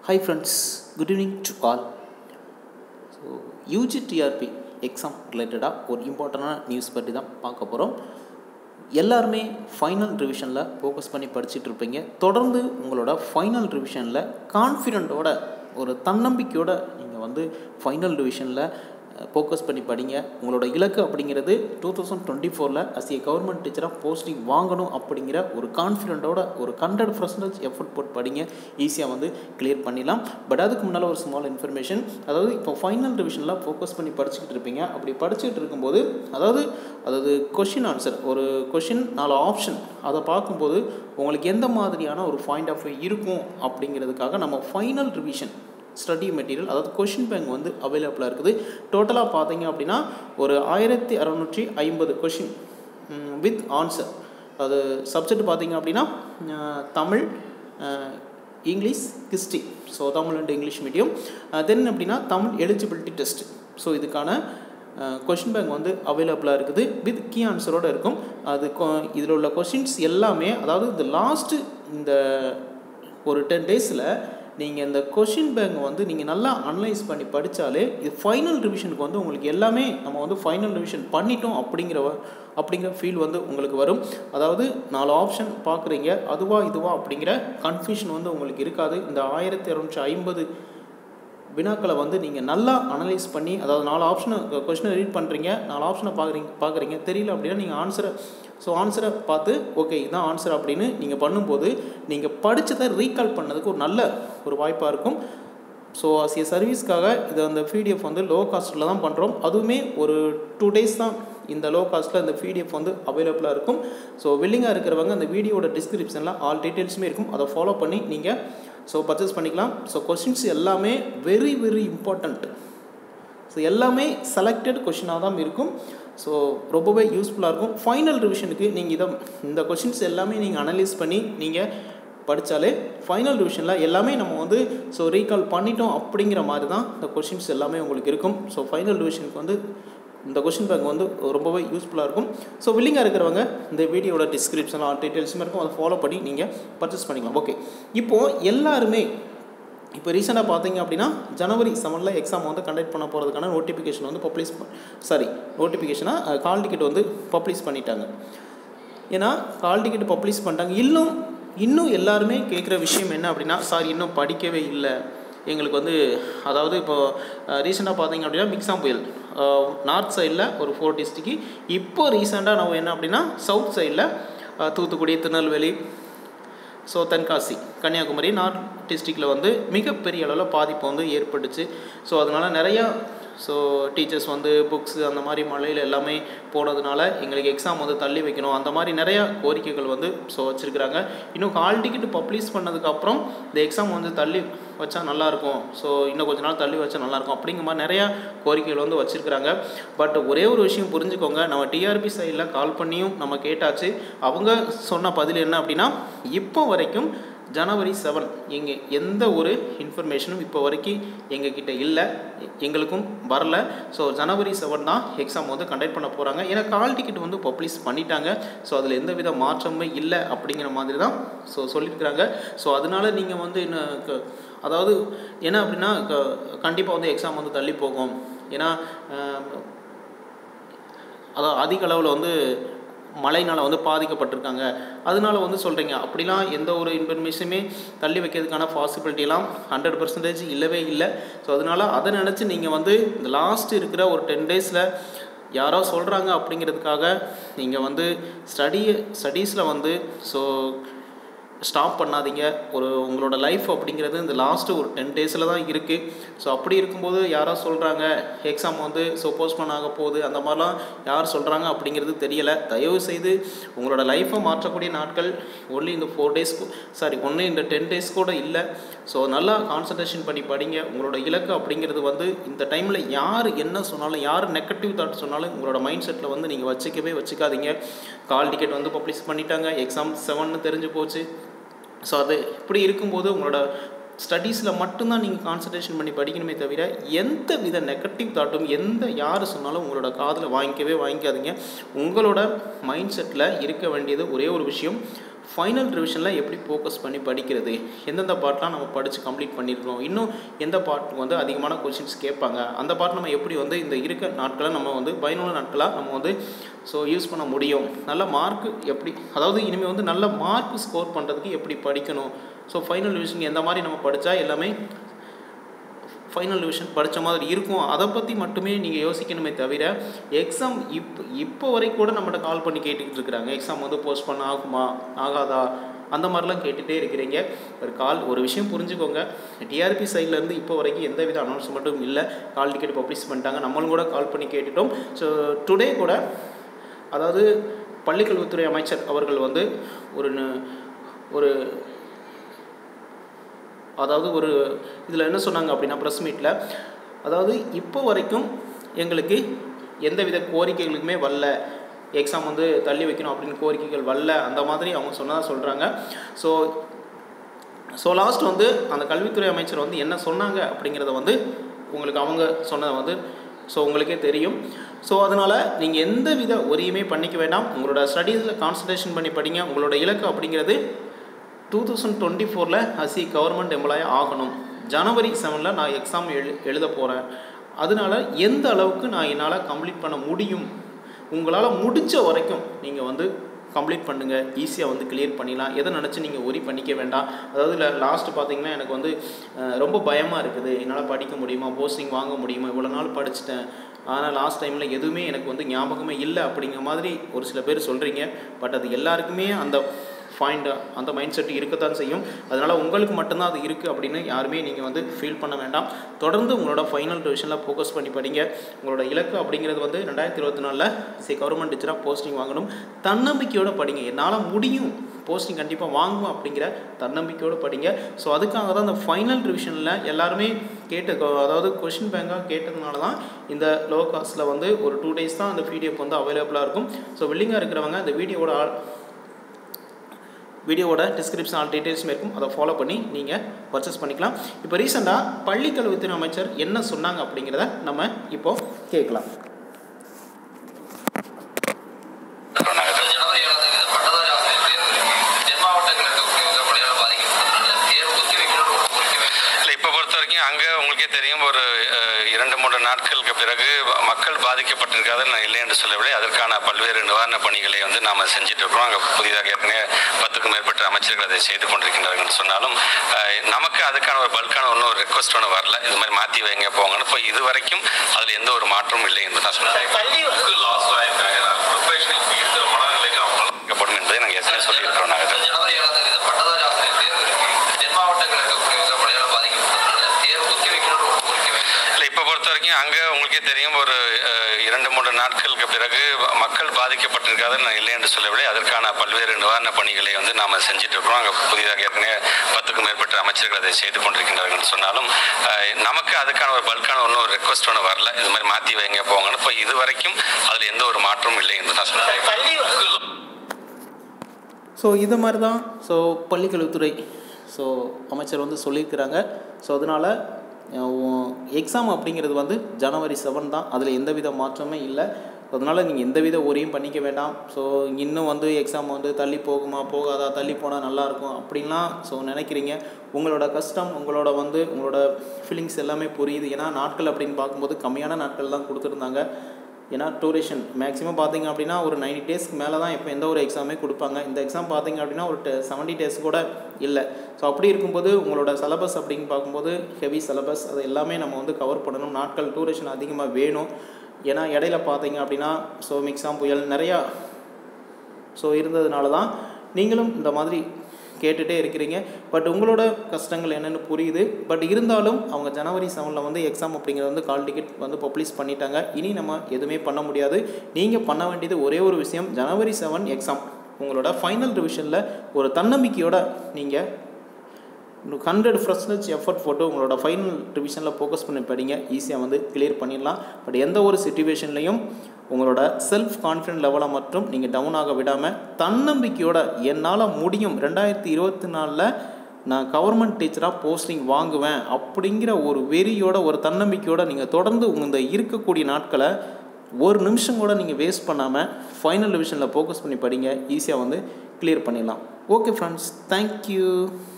hi friends good evening to all so UG TRB exam ரிலேட்டடாக ஒரு இம்பார்ட்டண்டான news பற்றி தான் பார்க்க போகிறோம் எல்லாருமே ஃபைனல் ரிவிஷனில் ஃபோக்கஸ் பண்ணி படிச்சுட்டு இருப்பீங்க தொடர்ந்து உங்களோட ஃபைனல் ரிவிஷனில் கான்ஃபிடென்ட்டோட ஒரு தன்னம்பிக்கையோட நீங்கள் வந்து ஃபைனல் ரிவிஷனில் ஃபோக்கஸ் பண்ணி படிங்க உங்களோட இலக்கு அப்படிங்கிறது டூ தௌசண்ட் டுவெண்ட்டி ஃபோரில் அஸ் ஏ கவர்மெண்ட் டீச்சராக போஸ்டிங் வாங்கணும் அப்படிங்கிற ஒரு கான்ஃபிடென்ட்டோட ஒரு ஹண்ட்ரட் பர்சன்டேஜ் எஃபர்ட் போட்டு படிங்க ஈஸியாக வந்து கிளியர் பண்ணிடலாம் பட் அதுக்கு முன்னால் ஒரு ஸ்மால் இன்ஃபர்மேஷன் அதாவது இப்போ ஃபைனல் ரிவிஷனில் ஃபோக்கஸ் பண்ணி படிச்சுக்கிட்டு இருப்பீங்க அப்படி படிச்சுக்கிட்டு இருக்கும்போது அதாவது அதாவது கொஷின் ஆன்சர் ஒரு கொஷின் நாலு ஆப்ஷன் அதை பார்க்கும்போது உங்களுக்கு எந்த மாதிரியான ஒரு பாயிண்ட் ஆஃப் வியூ இருக்கும் அப்படிங்கிறதுக்காக நம்ம ஃபைனல் ரிவிஷன் ஸ்டடி மெட்டீரியல் அதாவது கொஷின் பேங்க் வந்து அவைலபிளாக இருக்குது டோட்டலாக பார்த்தீங்க அப்படின்னா ஒரு ஆயிரத்தி அறநூற்றி ஐம்பது கொஷின் வித் ஆன்சர் அது சப்ஜெக்ட் பார்த்தீங்க அப்படின்னா Tamil English history so Tamil and English medium then அப்படின்னா தமிழ் எலிஜிபிலிட்டி டெஸ்ட் ஸோ இதுக்கான கொஷின் பேங்க் வந்து அவைலபிளாக இருக்குது வித் கீ ஆன்சரோடு இருக்கும் அது இதில் உள்ள கொஷின்ஸ் எல்லாமே அதாவது இந்த லாஸ்ட்டு இந்த ஒரு டென் டேஸில் நீங்கள் இந்த கொஷின் பேங்க் வந்து நீங்கள் நல்லா அனலைஸ் பண்ணி படித்தாலே இது ஃபைனல் ரிவிஷனுக்கு வந்து உங்களுக்கு எல்லாமே நம்ம வந்து ஃபைனல் ரிவிஷன் பண்ணிட்டோம் அப்படிங்கிற அப்படிங்கிற ஃபீல் வந்து உங்களுக்கு வரும் அதாவது நாலு ஆப்ஷன் பார்க்குறீங்க அதுவா இதுவா அப்படிங்கிற கன்ஃபியூஷன் வந்து உங்களுக்கு இருக்காது இந்த ஆயிரத்தி இரநூற்றி ஐம்பது வினாக்களை வந்து நீங்கள் நல்லா அனலைஸ் பண்ணி அதாவது நாலு ஆப்ஷனை கொஷினை ரீட் பண்ணுறீங்க நாலு ஆப்ஷனை பார்க்குறீங்க பார்க்குறீங்க தெரியல அப்படின்னா நீங்கள் ஆன்சரை ஸோ ஆன்சரை பார்த்து ஓகே இதுதான் ஆன்சர் அப்படின்னு நீங்கள் பண்ணும்போது நீங்கள் படித்ததை ரீகால் பண்ணதுக்கு ஒரு நல்ல ஒரு வாய்ப்பாக இருக்கும் ஸோ அஸ் ஏ சர்வீஸ்க்காக இது அந்த பிடிஎஃப் வந்து லோ காஸ்ட்டில் தான் பண்ணுறோம் அதுவுமே ஒரு டூ டேஸ் தான் இந்த லோ காஸ்ட்டில் இந்த பிடிஎஃப் வந்து அவைலபிளாக இருக்கும் ஸோ வில்லிங்காக இருக்கிறவங்க அந்த வீடியோட டிஸ்கிரிப்ஷனில் ஆல் டீட்டெயில்ஸுமே இருக்கும் அதை ஃபாலோ பண்ணி நீங்கள் ஸோ பர்ச்சேஸ் பண்ணிக்கலாம் ஸோ கொஷின்ஸ் எல்லாமே வெரி வெரி இம்பார்ட்டண்ட் ஸோ எல்லாமே செலக்டட் கொஷினாக தான் இருக்கும் ஸோ ரொம்பவே யூஸ்ஃபுல்லாக இருக்கும் ஃபைனல் ரிவிஷனுக்கு நீங்கள் இதை இந்த கொஷின்ஸ் எல்லாமே நீங்கள் அனலைஸ் பண்ணி நீங்கள் படித்தாலே ஃபைனல் ரிவிஷனில் எல்லாமே நம்ம வந்து ஸோ ரீகால் பண்ணிட்டோம் அப்படிங்கிற மாதிரி தான் இந்த கொஷின்ஸ் எல்லாமே உங்களுக்கு இருக்கும் ஸோ ஃபைனல் ரிவிஷனுக்கு வந்து இந்த கொஷின் பேங்க் வந்து ரொம்பவே யூஸ்ஃபுல்லாக இருக்கும் ஸோ வில்லிங்காக இருக்கிறவங்க இந்த வீடியோட டிஸ்கிரிப்ஷன் ஆல் டீட்டெயில்ஸுமே இருக்கும் அதை ஃபாலோ பண்ணி நீங்கள் பர்ச்சேஸ் பண்ணிக்கலாம் ஓகே இப்போது எல்லாருமே இப்போ ரீசெண்டாக பார்த்தீங்க அப்படின்னா ஜனவரி செவனில் எக்ஸாம் வந்து கண்டக்ட் பண்ண போகிறதுக்கான நோட்டிஃபிகேஷன் வந்து பப்ளிஷ் சாரி நோட்டிஃபிகேஷனாக கால் டிக்கெட் வந்து பப்ளிஷ் பண்ணிட்டாங்க ஏன்னா கால் டிக்கெட் பப்ளிஷ் பண்ணிட்டாங்க இன்னும் இன்னும் எல்லாருமே கேட்குற விஷயம் என்ன அப்படின்னா சார் இன்னும் படிக்கவே இல்லை எங்களுக்கு வந்து அதாவது இப்போது ரீசெண்டாக பார்த்தீங்க அப்படின்னா மிக்ஸாம் புயல் நார்த் சைடில் ஒரு ஃபோர் டிஸ்ட்ரிக்கு இப்போ ரீசெண்டாக நம்ம என்ன அப்படின்னா சவுத் சைடில் தூத்துக்குடி திருநெல்வேலி ஸோ தென்காசி கன்னியாகுமரி நார்த் டிஸ்ட்ரிக்டில் வந்து மிகப்பெரிய அளவில் பாதிப்பு வந்து ஏற்பட்டுச்சு ஸோ அதனால் நிறையா ஸோ டீச்சர்ஸ் வந்து புக்ஸு அந்த மாதிரி மழையில் எல்லாமே போனதுனால எங்களுக்கு எக்ஸாம் வந்து தள்ளி வைக்கணும் அந்த மாதிரி நிறையா கோரிக்கைகள் வந்து ஸோ வச்சுருக்கிறாங்க இன்னும் கால் டிக்கெட் பப்ளிஷ் பண்ணதுக்கப்புறம் இந்த எக்ஸாம் வந்து தள்ளி வச்சா நல்லாயிருக்கும் ஸோ இன்னும் கொஞ்ச நாள் தள்ளி வச்சா நல்லாயிருக்கும் அப்படிங்கிற மாதிரி நிறையா கோரிக்கைகள் வந்து வச்சுருக்கிறாங்க பட் ஒரே ஒரு விஷயம் புரிஞ்சுக்கோங்க நம்ம டிஆர்பி சைடில் கால் பண்ணியும் நம்ம கேட்டாச்சு அவங்க சொன்ன பதில் என்ன அப்படின்னா இப்போ வரைக்கும் ஜனவரி செவன் எங்கள் எந்த ஒரு இன்ஃபர்மேஷனும் இப்போ வரைக்கும் எங்ககிட்ட இல்லை எங்களுக்கும் வரல ஸோ ஜனவரி செவன் தான் எக்ஸாம் வந்து கண்டக்ட் பண்ண போகிறாங்க ஏன்னா கால் டிக்கெட் வந்து பப்ளிஷ் பண்ணிட்டாங்க ஸோ அதில் எந்த வித மாற்றமும் இல்லை அப்படிங்கிற மாதிரி தான் ஸோ சொல்லியிருக்கிறாங்க ஸோ அதனால நீங்கள் வந்து என்ன அதாவது என்ன அப்படின்னா கண்டிப்பாக வந்து எக்ஸாம் வந்து தள்ளி போகும் ஏன்னா அதாவது அதிக அளவில் வந்து மழைனால் வந்து பாதிக்கப்பட்டிருக்காங்க அதனால வந்து சொல்கிறீங்க அப்படிலாம் எந்த ஒரு இன்ஃபர்மேஷனுமே தள்ளி வைக்கிறதுக்கான பாசிபிலிட்டிலாம் ஹண்ட்ரட் பர்சன்டேஜ் இல்லவே இல்லை ஸோ அதனால் அதை நினச்சி நீங்கள் வந்து இந்த லாஸ்ட் இருக்கிற ஒரு டென் டேஸில் யாரோ சொல்கிறாங்க அப்படிங்கிறதுக்காக நீங்கள் வந்து ஸ்டடி ஸ்டடீஸில் வந்து ஸோ ஸ்டாப் பண்ணாதீங்க ஒரு உங்களோட லைஃப் அப்படிங்கிறது இந்த லாஸ்ட்டு ஒரு டென் டேஸில் தான் இருக்குது ஸோ அப்படி இருக்கும்போது யாரோ சொல்கிறாங்க எக்ஸாம் வந்து ஸோ போஸ்ட்போன் ஆக போகுது அந்த மாதிரிலாம் யார் சொல்கிறாங்க அப்படிங்கிறது தெரியலை தயவு செய்து உங்களோட லைஃப்பை மாற்றக்கூடிய நாட்கள் ஒன்லி இந்த ஃபோர் டேஸ்க்கு சாரி ஒன்லி இந்த டென் டேஸ் கூட இல்லை ஸோ நல்லா கான்சன்ட்ரேஷன் பண்ணி படிங்க உங்களோட இலக்கு அப்படிங்கிறது வந்து இந்த டைமில் யார் என்ன சொன்னாலும் யார் நெகட்டிவ் தாட் சொன்னாலும் உங்களோட மைண்ட் செட்டில் வந்து நீங்கள் வச்சுக்கவே வச்சுக்காதீங்க கால் டிக்கெட் வந்து பப்ளிஷ் பண்ணிட்டாங்க எக்ஸாம் செவன்னு தெரிஞ்சு போச்சு ஸோ அது இப்படி இருக்கும்போது உங்களோட ஸ்டடீஸில் மட்டும்தான் நீங்கள் கான்சன்ட்ரேஷன் பண்ணி படிக்கணுமே தவிர எந்த வித நெகட்டிவ் தாட்டும் எந்த யார் சொன்னாலும் உங்களோட காதில் வாங்கிக்கவே வாங்கிக்காதீங்க உங்களோட மைண்ட் செட்டில் இருக்க வேண்டியது ஒரே ஒரு விஷயம் ஃபைனல் ரிவிஷனில் எப்படி ஃபோக்கஸ் பண்ணி படிக்கிறது எந்தெந்த பார்ட்லாம் நம்ம படித்து கம்ப்ளீட் பண்ணியிருக்கோம் இன்னும் எந்த பார்ட் வந்து அதிகமான கொஷின்ஸ் கேட்பாங்க அந்த பார்ட் நம்ம எப்படி வந்து இந்த இருக்க நாட்களை நம்ம வந்து பயனுள்ள நாட்களாக நம்ம வந்து ஸோ யூஸ் பண்ண முடியும் நல்ல மார்க் எப்படி அதாவது இனிமேல் வந்து நல்ல மார்க் ஸ்கோர் பண்ணுறதுக்கு எப்படி படிக்கணும் ஸோ ஃபைனல் ரிவிஷன் எந்த மாதிரி நம்ம படித்தா எல்லாமே ஃபைனல் டிவிஷன் படித்த மாதிரி இருக்கும் அதை பற்றி மட்டுமே நீங்கள் யோசிக்கணுமே தவிர எக்ஸாம் இப்போ இப்போ வரைக்கும் கூட நம்மகிட்ட கால் பண்ணி கேட்டுக்கிட்டு இருக்கிறாங்க எக்ஸாம் வந்து போஸ்ட் பண்ண ஆகுமா ஆகாதா அந்த மாதிரிலாம் கேட்டுகிட்டே இருக்கிறீங்க ஒரு கால் ஒரு விஷயம் புரிஞ்சுக்கோங்க டிஆர்பி சைட்லேருந்து இப்போ வரைக்கும் எந்த வித அனௌன்ஸ்மெண்ட்டும் இல்லை கால் டிக்கெட் பப்ளிஷ் பண்ணிட்டாங்க நம்மளும் கூட கால் பண்ணி கேட்டுட்டோம் ஸோ டுடே கூட அதாவது பள்ளிக்கல்வித்துறை அமைச்சர் அவர்கள் வந்து ஒரு ஒரு அதாவது ஒரு இதில் என்ன சொன்னாங்க அப்படின்னா ப்ரெஸ் மீட்டில் அதாவது இப்போ வரைக்கும் எங்களுக்கு எந்தவித கோரிக்கைகளுக்குமே வரல எக்ஸாம் வந்து தள்ளி வைக்கணும் அப்படின்னு கோரிக்கைகள் வரல அந்த மாதிரி அவங்க சொன்னதாக சொல்கிறாங்க ஸோ ஸோ லாஸ்ட் வந்து அந்த கல்வித்துறை அமைச்சர் வந்து என்ன சொன்னாங்க அப்படிங்கிறத வந்து உங்களுக்கு அவங்க சொன்னதை வந்து ஸோ உங்களுக்கே தெரியும் ஸோ அதனால் நீங்கள் எந்த வித ஒரியுமே பண்ணிக்க வேண்டாம் உங்களோட ஸ்டடீஸில் கான்சன்ட்ரேஷன் பண்ணி படிங்க உங்களோட இலக்கு அப்படிங்கிறது டூ தௌசண்ட் டுவெண்ட்டி ஃபோரில் அசி கவர்மெண்ட் எம்ப்ளாய் ஆகணும் ஜனவரி செவனில் நான் எக்ஸாம் எழு எழுத போகிறேன் அதனால் எந்த அளவுக்கு நான் என்னால் கம்ப்ளீட் பண்ண முடியும் உங்களால் முடிஞ்ச வரைக்கும் நீங்கள் வந்து கம்ப்ளீட் பண்ணுங்கள் ஈஸியாக வந்து கிளியர் பண்ணிடலாம் எதை நினச்சி நீங்கள் ஒரி பண்ணிக்க வேண்டாம் அதாவது இல்லை லாஸ்ட்டு பார்த்தீங்கன்னா எனக்கு வந்து ரொம்ப பயமாக இருக்குது என்னால் படிக்க முடியுமா போஸ்டிங் வாங்க முடியுமா இவ்வளோ நாள் படிச்சுட்டேன் ஆனால் லாஸ்ட் டைமில் எதுவுமே எனக்கு வந்து ஞாபகமே இல்லை அப்படிங்கிற மாதிரி ஒரு சில பேர் சொல்கிறீங்க பட் அது எல்லாருக்குமே அந்த ஃபைண்ட் அந்த மைண்ட் செட் இருக்கத்தான் செய்யும் அதனால் உங்களுக்கு மட்டும்தான் அது இருக்குது அப்படின்னு யாருமே நீங்கள் வந்து ஃபீல் பண்ண வேண்டாம் தொடர்ந்து உங்களோட ஃபைனல் டிவிஷனில் ஃபோக்கஸ் பண்ணி படிங்க உங்களோட இலக்கு அப்படிங்கிறது வந்து ரெண்டாயிரத்தி இருபத்தி நாலில் சி கவர்மெண்ட் டீச்சராக போஸ்டிங் வாங்கணும் தன்னம்பிக்கையோடு படிங்க என்னால் முடியும் போஸ்டிங் கண்டிப்பாக வாங்குவோம் அப்படிங்கிற தன்னம்பிக்கையோடு படிங்க ஸோ அதுக்காக தான் அந்த ஃபைனல் ரிவிஷனில் எல்லாருமே கேட்ட அதாவது கொஷின் பேங்காக கேட்டதுனால தான் இந்த லோ காஸ்ட்டில் வந்து ஒரு டூ டேஸ் தான் அந்த பிடிஎஃப் வந்து அவைலபிளாக இருக்கும் ஸோ வில்லிங்காக இருக்கிறவங்க அந்த வீடியோவோட வீடியோவோட டிஸ்கிரிப்ஷன் ஆல் டீட்டெயில்ஸுமே இருக்கும் அதை ஃபாலோ பண்ணி நீங்கள் பர்ச்சேஸ் பண்ணிக்கலாம் இப்போ ரீசெண்டாக பள்ளிக்கல்வித்துறை அமைச்சர் என்ன சொன்னாங்க அப்படிங்கிறத நம்ம இப்போ கேட்கலாம் ஜனவரி ஏழாம் தேதி பட்டதாரி ஆசிரியர் தேர்வு தென் மாவட்டங்கள் இருக்கக்கூடிய விவசாயிகளால் பாதிக்கப்பட்டதுனால தேர்வு ஒத்தி வைக்கணும்னு ஒரு கோரிக்கை வைக்கிறாங்க இல்லை இப்போ பொறுத்த வரைக்கும் அங்கே உங்களுக்கே தெரியும் ஒரு அஹ், இரண்டு மூன்று நாட்களுக்கு பிறகு மக்கள் பாதிக்கப்பட்டிருக்காது நான் இல்லை என்று சொல்லவில்லை அதற்கான பல்வேறு நிவாரண பணிகளை வந்து நாம் செஞ்சுட்டு இருக்கிறோம் அங்கே புதிதாக ஏற்கனவே பத்துக்கும் மேற்பட்ட அமைச்சர்கள் அதை செய்து கொண்டிருக்கின்றார்கள் என்று சொன்னாலும் அஹ், நமக்கு அதுக்கான ஒரு பல்கான ஒன்றும் ஒரு ரெக்வஸ்ட் ஒன்று வரல இது மாதிரி மாற்றி வைங்க போங்கன்னு இப்போ இது வரைக்கும் அதில் எந்த ஒரு மாற்றமும் இல்லை என்று தான் சொல்கிறேன் வைக்கப்படும் என்பதை நாங்கள் ஏற்கனவே சொல்லியிருக்கிறோம் நாங்கள் ஜனவரி ஏழாம் தேதி பட்டதாரி ஆசிரியர் தேர்வு தென் மாவட்டங்கள் இருக்கக்கூடிய விவசாயிகளால் பாதிக்கப்பட்டதுனால தேர்வு ஒத்தி வைக்கணும்னு ஒரு கோரிக்கை வைக்கிறாங்க இல்லை இப்போ பொறுத்த வரைக்கும் அங்கே உங்களுக்கே தெரியும் ஒரு அஹ், இரண்டு மூன்று நாட்களுக்கு பிறகு மக்கள் பாதிக்கப்பட்டிருக்காது நான் இல்லை என்று சொல்லவில்லை அதற்கான பல்வேறு நிவாரண பணிகளை வந்து நாம் செஞ்சுட்டு இருக்கிறோம் அங்கே புதிதாக ஏற்கனவே பத்துக்கும் மேற்பட்ட அமைச்சர்கள் அதை செய்து கொண்டிருக்கின்றார்கள் என்று சொன்னாலும் அஹ், நமக்கு அதுக்கான ஒரு பல்கான ஒன்றும் ஒரு ரெக்வஸ்ட் ஒன்று வரல இது மாதிரி மாற்றி வைங்க போங்கன்னு இப்போ இது வரைக்கும் அதில் எந்த ஒரு மாற்றமும் இல்லை என்று தான் சொல்கிறேன் ஸோ இது மாதிரி தான் ஸோ பள்ளிக்கல்வித்துறை ஸோ அமைச்சர் வந்து சொல்லியிருக்கிறாங்க ஸோ அதனால் எக்ஸாம் அப்படிங்கிறது வந்து ஜனவரி செவன் தான் அதில் எந்தவித மாற்றமே இல்லை அதனால் நீங்கள் எந்தவித ஒரியும் பண்ணிக்க வேண்டாம் ஸோ இன்னும் வந்து எக்ஸாம் வந்து தள்ளி போகுமா போகாதா தள்ளி போனால் நல்லாயிருக்கும் அப்படின்லாம் ஸோ நினைக்கிறீங்க உங்களோட கஷ்டம் உங்களோட வந்து உங்களோட ஃபீலிங்ஸ் எல்லாமே புரியுது ஏன்னா நாட்கள் அப்படின்னு பார்க்கும்போது கம்மியான நாட்கள் தான் கொடுத்துருந்தாங்க ஏன்னா டூரேஷன் மேக்ஸிமம் பார்த்தீங்க அப்படின்னா ஒரு நைன்டி டேஸ்க்கு மேலே தான் இப்போ எந்த ஒரு எக்ஸாமே கொடுப்பாங்க இந்த எக்ஸாம் பார்த்தீங்க அப்படின்னா ஒரு செவன்ட்டி டேஸ் கூட இல்லை ஸோ அப்படி இருக்கும்போது உங்களோட சிலபஸ் அப்படின்னு பார்க்கும்போது ஹெவி சிலபஸ் அது எல்லாமே நம்ம வந்து கவர் பண்ணணும் நாட்கள் டூரேஷன் அதிகமாக வேணும் ஏன்னா இடையில பார்த்தீங்க அப்படின்னா ஸோ மிக்ஸாம் புயல் நிறையா ஸோ இருந்ததுனால தான் நீங்களும் இந்த மாதிரி கேட்டுகிட்டே இருக்கிறீங்க பட் உங்களோட கஷ்டங்கள் என்னென்னு புரியுது பட் இருந்தாலும் அவங்க ஜனவரி செவனில் வந்து எக்ஸாம் அப்படிங்கிறது வந்து கால் டிக்கெட் வந்து பப்ளிஷ் பண்ணிட்டாங்க இனி நம்ம எதுவுமே பண்ண முடியாது நீங்கள் பண்ண வேண்டியது ஒரே ஒரு விஷயம் ஜனவரி செவன் எக்ஸாம் உங்களோட ஃபைனல் ரிவிஷனில் ஒரு தன்னம்பிக்கையோட நீங்கள் ஹண்ட்ரட் பர்சன்டேஜ் எஃபர்ட் போட்டு உங்களோட ஃபைனல் ரிவிஷனில் ஃபோக்கஸ் பண்ணி படிங்க ஈஸியாக வந்து கிளியர் பண்ணிடலாம் பட் எந்த ஒரு சுச்சுவேஷன்லையும் உங்களோட செல்ஃப் கான்ஃபிடென்ட் லெவலை மட்டும் நீங்கள் டவுன் ஆக விடாமல் தன்னம்பிக்கையோட என்னால் முடியும் ரெண்டாயிரத்தி இருபத்தி நாலில் நான் கவர்மெண்ட் டீச்சராக போஸ்டிங் வாங்குவேன் அப்படிங்கிற ஒரு வெறியோட ஒரு தன்னம்பிக்கையோட நீங்கள் தொடர்ந்து உங்க இந்த இருக்கக்கூடிய நாட்களை ஒரு நிமிஷம் கூட நீங்கள் வேஸ்ட் பண்ணாமல் ஃபைனல் ரிவிஷனில் ஃபோக்கஸ் பண்ணி படிங்க ஈஸியாக வந்து கிளியர் பண்ணிடலாம் ஓகே ஃப்ரெண்ட்ஸ் தேங்க்யூ